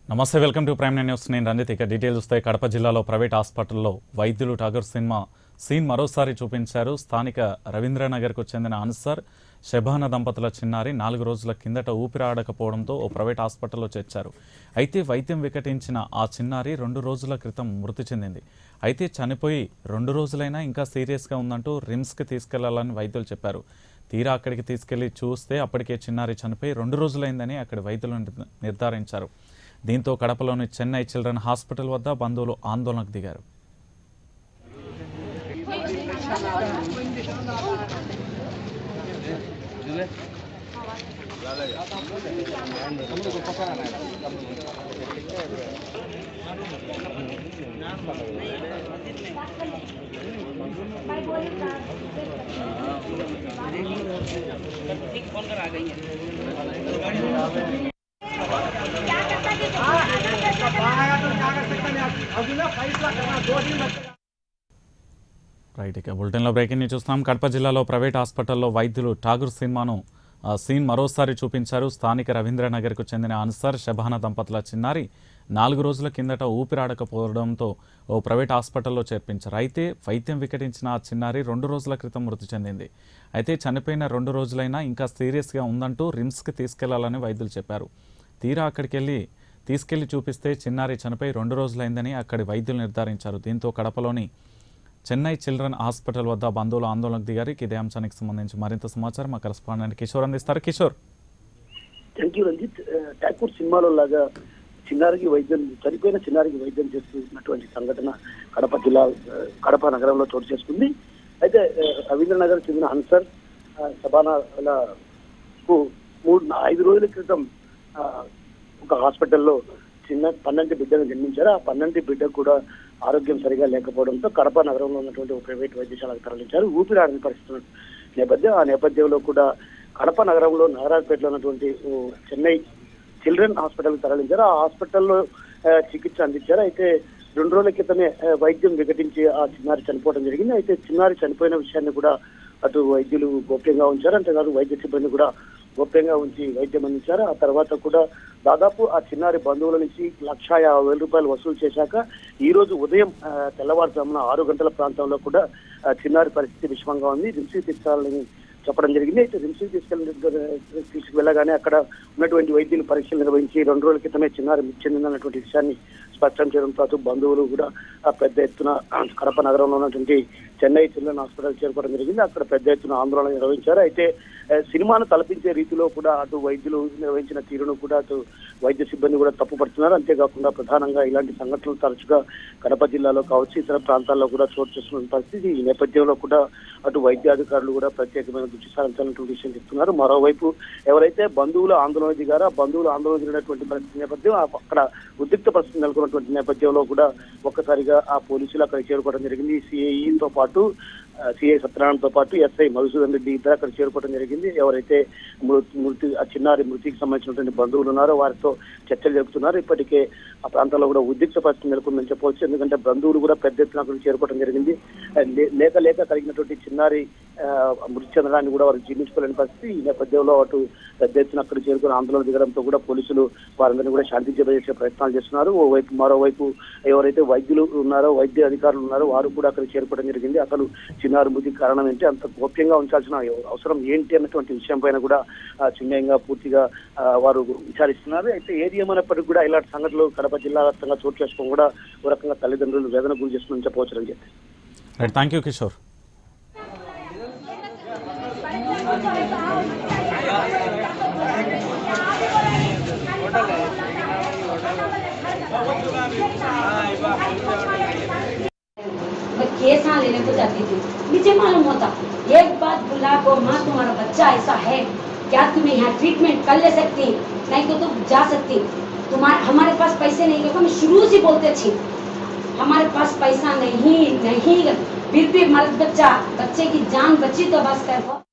నమస్తే welcome to prime nine news నేను రంజిత్ ఇక డీటెయిల్స్ వస్తాయి కడప జిల్లాలో ప్రైవేట్ హాస్పిటల్లో వైద్యులు టాగర్ సినిమా సీన్ మరోసారి చూపించారు స్థానిక రవీంద్రనగర్కు చెందిన అన్సర్ షబాన దంపతుల చిన్నారి నాలుగు రోజుల కిందట ఊపిరాడకపోవడంతో ఓ ప్రైవేట్ హాస్పిటల్లో చేర్చారు అయితే వైద్యం వికటించిన ఆ చిన్నారి రెండు రోజుల క్రితం మృతి చెందింది అయితే చనిపోయి రెండు రోజులైనా ఇంకా సీరియస్గా ఉందంటూ రిమ్స్కి తీసుకెళ్లాలని వైద్యులు చెప్పారు తీరా అక్కడికి తీసుకెళ్లి చూస్తే అప్పటికే చిన్నారి చనిపోయి రెండు రోజులైందని అక్కడి వైద్యులు నిర్- నిర్ధారించారు దీంతో కడపలోని చెన్నై చిల్డ్రన్ హాస్పిటల్ వద్ద బంధువులు ఆందోళనకు దిగారు రైట్ ఇక బులెటిన్లో బ్రేకింగ్ న్యూస్ చూస్తున్నాం కడప జిల్లాలో ప్రైవేట్ హాస్పిటల్లో వైద్యులు ఠాగూర్ సినిమాను ఆ, సీన్ మరోసారి చూపించారు స్థానిక రవీంద్రనగర్కు చెందిన అన్సర్ షబాన దంపతుల చిన్నారి నాలుగు రోజుల కిందట ఊపిరాడకపోవడంతో ఓ ప్రైవేట్ హాస్పిటల్లో చేర్పించారు అయితే వైద్యం వికటించిన ఆ చిన్నారి రెండు రోజుల క్రితం మృతి చెందింది అయితే చనిపోయిన రెండు రోజులైనా ఇంకా సీరియస్గా ఉందంటూ రిమ్స్కి తీసుకెళ్లాలని వైద్యులు చెప్పారు తీరా అక్కడికి వెళ్ళి తీసుకెళ్లి చూపిస్తే చిన్నారి చనిపోయి రెండు రోజులైందని అక్కడి వైద్యులు నిర్ధారించారు దీంతో కడపలోని చెన్నై చిల్డ్రన్ హాస్పిటల్ వద్ద బంధువులు ఆందోళనకు దిగారు ఇక ఇదే అంశానికి సంబంధించి మరింత సమాచారం మా కరెస్పాండెంట్ కిషోర్ అందిస్తారు కిషోర్ థ్యాంక్ యూ రంజిత్ ఆ, ఠాకూర్ సినిమాలో లాగా చిన్నారికి వైద్యం చనిపోయిన చిన్నారికి వైద్యం చేస్తున్నటువంటి సంఘటన కడప జిల్లా ఆ, కడప నగరంలో చోటు చేసుకుంది అయితే ఆ, రవీంద్రనగర్ చెందిన అన్సర్ ఆ, సబానాలకు మూడు ఐదు రోజుల క్రితం ఆ, ఒక హాస్పిటల్లో చిన్న పన్నెండు బిడ్డను జన్మించారు ఆ పన్నెండు బిడ్డ కూడా ఆరోగ్యం సరిగా లేకపోవడంతో కడప నగరంలో ఉన్నటువంటి ఒక ప్రైవేట్ వైద్యశాలకు తరలించారు ఊపిరాడని పరిస్థితులు నేపథ్యం ఆ నేపథ్యంలో కూడా కడప నగరంలో నారాయణపేటలో ఉన్నటువంటి ఓ చెన్నై చిల్డ్రన్ హాస్పిటల్ తరలించారు ఆ హాస్పిటల్లో ఆ, చికిత్స అందించారు అయితే రెండు రోజుల క్రితమే ఆ, వైద్యం వికటించి ఆ చిన్నారి చనిపోవడం జరిగింది అయితే చిన్నారి చనిపోయిన విషయాన్ని కూడా అటు వైద్యులు గోప్యంగా ఉంచారు అంతేకాదు వైద్య సిబ్బంది కూడా గోప్యంగా ఉంచి వైద్యం అందించారు ఆ తర్వాత కూడా దాదాపు ఆ చిన్నారి బంధువుల నుంచి లక్ష యాభై వేల రూపాయలు వసూలు చేశాక ఈ రోజు ఉదయం ఆ, తెల్లవారుజామున ఆరు గంటల ప్రాంతంలో కూడా ఆ, చిన్నారి పరిస్థితి విషమంగా ఉంది రిమ్స్కి తీసుకెళ్ళాలని చెప్పడం జరిగింది అయితే రిమ్స్కి తీసుకెళ్ళి తీసుకువెళ్ళగానే అక్కడ ఉన్నటువంటి వైద్యులు పరీక్షలు నిర్వహించి రెండు రోజుల క్రితమే చిన్నారి మృతి చెందిందన్నటువంటి విషయాన్ని స్పష్టం చేయడంతో అటు బంధువులు కూడా ఆ, పెద్ద ఎత్తున ఆ, కడప నగరంలో ఉన్నటువంటి చెన్నై చిల్డ్రన్ హాస్పిటల్ చేరుకోవడం జరిగింది అక్కడ పెద్ద ఎత్తున ఆందోళన నిర్వహించారు అయితే ఆ, సినిమాను తలపించే రీతిలో కూడా అటు వైద్యులు నిర్వహించిన తీరును కూడా అటు వైద్య సిబ్బంది కూడా తప్పుపడుతున్నారు అంతేకాకుండా ప్రధానంగా ఇలాంటి సంఘటనలు తరచుగా కడప జిల్లాలో కావచ్చు ఇతర ప్రాంతాల్లో కూడా చోటు చేసుకున్న పరిస్థితి ఈ నేపథ్యంలో కూడా అటు వైద్యాధికారులు కూడా ప్రత్యేకమైన దృష్టి సారించాలన్నటువంటి విషయం చెప్తున్నారు మరోవైపు ఎవరైతే బంధువులు ఆందోళన దిగారో ఆ బంధువులు ఆందోళన దిగినటువంటి పరిస్థితి నేపథ్యం ఆ అక్కడ ఉద్రిక్త పరిస్థితి నెలకొన్నటువంటి నేపథ్యంలో కూడా ఒక్కసారిగా ఆ పోలీసులు అక్కడ చేరుకోవడం జరిగింది సిఐఈతో పాటు సిఐ సత్యనారాయణతో పాటు ఎస్ఐ మధుసూదన్ రెడ్డి ఇద్దరు అక్కడ చేరుకోవడం జరిగింది ఎవరైతే మృతి మృతి ఆ చిన్నారి మృతికి సంబంధించినటువంటి బంధువులు ఉన్నారో వారితో చర్చలు జరుపుతున్నారు ఇప్పటికే ఆ ప్రాంతంలో కూడా ఉద్రిక్త పరిస్థితి నెలకొందని చెప్పవచ్చు ఎందుకంటే బంధువులు కూడా పెద్ద ఎత్తున అక్కడ చేరుకోవడం జరిగింది ఆ, లే- లేక లేక కలిగినటువంటి చిన్నారి ఆ, మృతి చెందడాన్ని కూడా వారు జీర్ణించుకోలేని పరిస్థితి ఈ నేపథ్యంలో అటు పెద్ద ఎత్తున అక్కడ చేరుకుని ఆందోళన దిగడంతో కూడా పోలీసులు వారందరినీ కూడా శాంతించబోయే ప్రయత్నాలు చేస్తున్నారు ఓవైపు మరోవైపు ఎవరైతే వైద్యులు ఉన్నారో వైద్య అధికారులు ఉన్నారో వారు కూడా అక్కడ చేరుకోవడం జరిగింది అసలు చిన్నారి మృతికి కారణం ఏంటి అంత గోప్యంగా ఉంచాల్సిన అవసరం ఏంటి అన్నటువంటి విషయం పైన కూడా ఆ, చిన్నంగా పూర్తిగా ఆ, వారు విచారిస్తున్నారు అయితే ఏది ఏమైనప్పటికీ కూడా ఇలాంటి సంఘటనలు కడప జిల్లా వ్యాప్తంగా చోటు చేసుకోవడం కూడా ఒక రకంగా తల్లిదండ్రులు వేదన గురి చేస్తుందని చెప్పవచ్చు Ranjith right thank you Kishore मैं केस यहाँ लेने को जाती थी मुझे मालूम होता एक बात बुला को माँ तुम्हारा बच्चा ऐसा है क्या तुम्हें यहाँ ट्रीटमेंट कर ले सकती नहीं तो तुम जा सकती तुम्हारे हमारे पास पैसे नहीं क्योंकि हम शुरू से बोलते थे हमारे पास पैसा नहीं नहीं फिर भी मर्द बच्चा बच्चे की जान बची तो बस कर